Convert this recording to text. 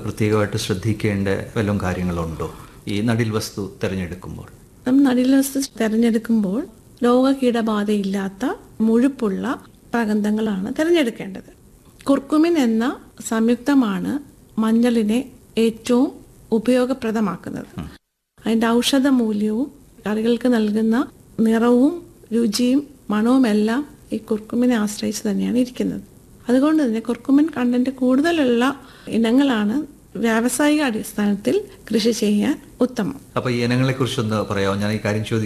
പ്രത്യേകമായിട്ട് ശ്രദ്ധിക്കേണ്ട വല്ലതും കാര്യങ്ങളുണ്ടോ ഈ നടിൽ വസ്തു തിരഞ്ഞെടുക്കുമ്പോൾ നമ്മൾ നടിലസ് തിരഞ്ഞെടുക്കുമ്പോൾ ലോക കീടബാധയില്ലാത്ത മുഴുപ്പുള്ള പ്രഗന്ധങ്ങളാണ് തിരഞ്ഞെടുക്കേണ്ടത് കുർക്കുമിൻ എന്ന സംയുക്തമാണ് മഞ്ഞളിനെ ഏറ്റവും ഉപയോഗപ്രദമാക്കുന്നത് അതിൻ്റെ ഔഷധ മൂല്യവും കറികൾക്ക് നൽകുന്ന നിറവും രുചിയും മണവും എല്ലാം ഈ കുർക്കുമിനെ ആശ്രയിച്ച് തന്നെയാണ് ഇരിക്കുന്നത് അതുകൊണ്ട് തന്നെ കുർക്കുമിൻ കണ്ടന്റ് കൂടുതലുള്ള ഇനങ്ങളാണ് വ്യാവസായിക അടിസ്ഥാനത്തിൽ കൃഷി ചെയ്യാൻ ഉത്തമം അപ്പോൾ ഈ ഇനങ്ങളെക്കുറിച്ചൊന്ന് പറയാമോ ഞാൻ ഈ കാര്യം ചോദിക്കുന്നത്